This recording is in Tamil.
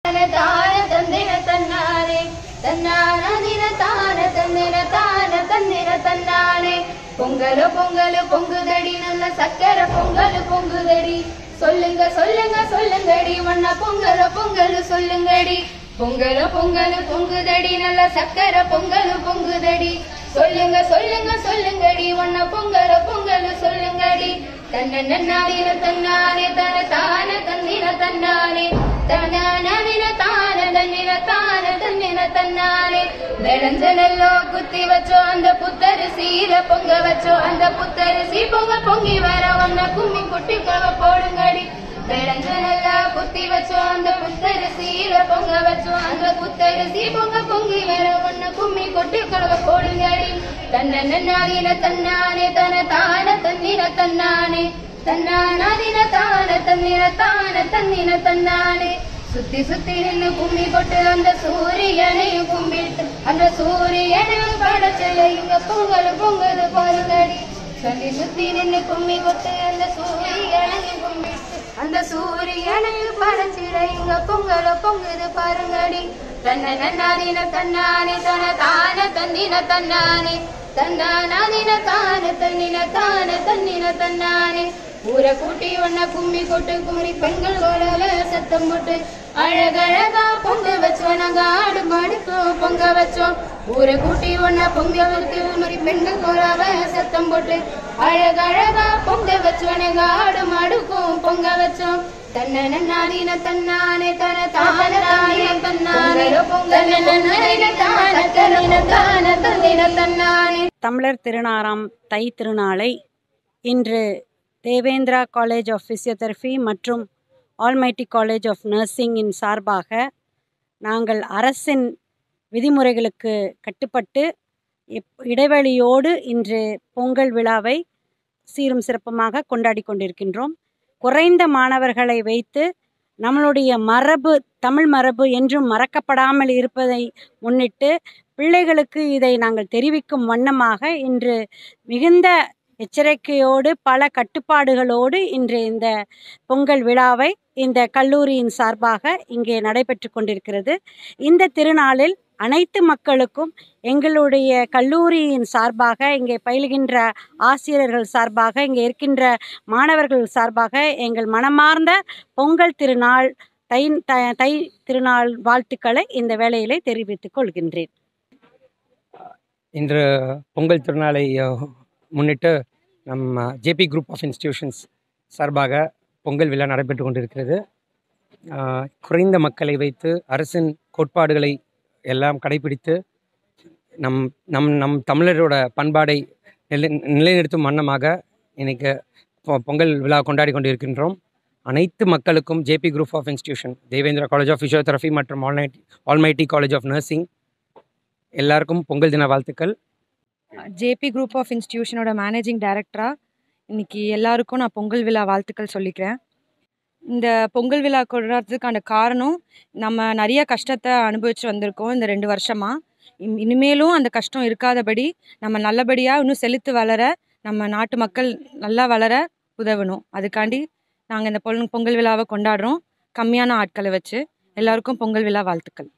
தான தந்திர தன்னானே தன்னான தின தான தந்திர தான தந்திர தன்னானே பொங்கலு பொங்கலு பொங்குதடி நல்ல சக்கரை பொங்கலு பொங்குதடி சொல்லுங்க சொல்லுங்க சொல்லுங்கடி வண்ண பொங்கல பொங்கலு சொல்லுங்கடி பொங்கலு பொங்கலு பொங்குதடி நல்ல சக்கரை பொங்கலு பொங்குதடி சொல்லுங்க சொல்லுங்க சொல்லுங்கடி வண்ண பொங்கல பொங்கலு சொல்லுங்கடி தன்ன நன்னாதின தன்னானே தன தான தந்திர தன்னானே தனானின தான தன்னின தான தன்னின தன்னானே வெளஞ்சனல்லோ குத்தி வச்சோ அந்த புத்தரிசீல பொங்க வச்சோ அந்த புத்தரிசி பொங்க பொங்கி வர ஒன்ன கும்மி குட்டி குழவ போடுங்கடி வெளஞ்சனல்லா குத்தி வச்சோ அந்த புத்தரிசீல பொங்க வச்சோ அந்த புத்தரிசி பொங்க பொங்கி வர ஒன்ன கும்மி கொட்டி குழவ போடுங்கடி தன்ன நன்னாதின தன்னானே தன தான தன்னின தன்னானே தன்னானாதின தான தன்னின தான தன்னின தன்னானே சுத்தி சுத்தி நின்னு கும்மி கொட்டு அந்த சூரியனையும் கும்பிட்டு அந்த சூரியனையும் படச்சல இங்க பொங்கல் பொங்கல் பாருங்கடி சுத்தி சுத்தி நின்னு கும்மி கொட்டு அந்த சூரியனையும் கும்பிட்டு அந்த சூரியனையும் படச்சில இங்க பொங்கல் பொங்குது பாருங்கடி தன்ன நன்னாதின தன்னானே தன தான தன்னின தன்னானே தன்னானாதின தான தன்னின தான தன்னின தன்னானே ஊரை கூட்டி ஒன்ன கும்மி கொட்டு குமரி பெண்கள் கோலல சத்தம் போட்டு அழகழகா பொங்க வச்சோம் நாங்க ஆடு மாடுக்கும் பொங்க வச்சோம் ஊரை கூட்டி ஒன்ன பொங்க வச்சு குமரி பெண்கள் கோலாவ சத்தம் போட்டு அழகழகா பொங்க வச்சோம் நாங்க ஆடு மாடுக்கும் பொங்க வச்சோம் தன்ன நாதின தன்னானே தன தான தானே தன்னானே பொங்கல் நன்னானே தான தன்னின தான தன்னின தன்னானே தமிழர் திருநாளாம் தை திருநாளை இன்று தேவேந்திரா காலேஜ் ஆஃப் ஃபிசியோதெரபி மற்றும் ஆல்மைட்டி காலேஜ் ஆஃப் நர்சிங்கின் சார்பாக நாங்கள் அரசின் விதிமுறைகளுக்கு கட்டுப்பட்டு இப்- இடைவெளியோடு இன்று பொங்கல் விழாவை சீரும் சிறப்புமாக கொண்டாடி கொண்டிருக்கின்றோம் குறைந்த மாணவர்களை வைத்து நம்மளுடைய மரபு தமிழ் மரபு என்றும் மறக்கப்படாமல் இருப்பதை முன்னிட்டு பிள்ளைகளுக்கு இதை நாங்கள் தெரிவிக்கும் வண்ணமாக இன்று மிகுந்த எச்சரிக்கையோடு பல கட்டுப்பாடுகளோடு இன்று இந்த பொங்கல் விழாவை இந்த கல்லூரியின் சார்பாக இங்கே நடைபெற்று கொண்டிருக்கிறது இந்த திருநாளில் அனைத்து மக்களுக்கும் எங்களுடைய கல்லூரியின் சார்பாக இங்கே பயிலுகின்ற ஆசிரியர்கள் சார்பாக இங்கே இருக்கின்ற மாணவர்கள் சார்பாக எங்கள் மனமார்ந்த பொங்கல் திருநாள் தை த- தை திருநாள் வாழ்த்துக்களை இந்த வேளையிலே தெரிவித்துக் கொள்கின்றேன் இன்று பொங்கல் திருநாளை அஹ், முன்னிட்டு நம்ம ஜேபி குரூப் ஆஃப் இன்ஸ்டிடியூஷன்ஸ் சார்பாக பொங்கல் விழா நடைபெற்று கொண்டிருக்கிறது அஹ், குறைந்த மக்களை வைத்து அரசின் கோட்பாடுகளை எல்லாம் கடைபிடித்து நம் நம் நம் தமிழரோட பண்பாடை நிலை நிலைநிறுத்தும் வண்ணமாக இன்னைக்கு பொ- பொங்கல் விழா கொண்டாடி கொண்டிருக்கின்றோம் அனைத்து மக்களுக்கும் JP group of institution Devendra college of physiotherapy மற்றும் almighty almighty college of nursing எல்லாருக்கும் பொங்கல் தின வாழ்த்துக்கள் ஜேபி குரூப் ஆஃப் இன்ஸ்டிடியூஷனோட மேனேஜிங் டைரக்டராக இன்னைக்கு எல்லாருக்கும் நான் பொங்கல் விழா வாழ்த்துக்கள் சொல்லிக்கிறேன் இந்த பொங்கல் விழா கொண்டாடுறதுக்கான காரணம் நம்ம நிறைய கஷ்டத்தை அனுபவிச்சு வந்திருக்கோம் இந்த ரெண்டு வருஷமாக இனிமேலும் அந்த கஷ்டம் இருக்காதபடி நம்ம நல்லபடியாக இன்னும் செழித்து வளர நம்ம நாட்டு மக்கள் நல்லா வளர உதவணும் அதுக்காண்டி நாங்கள் இந்த பொல் பொங்கல் விழாவை கொண்டாடுறோம் கம்மியான ஆட்களை வச்சு எல்லாருக்கும் பொங்கல் விழா வாழ்த்துக்கள்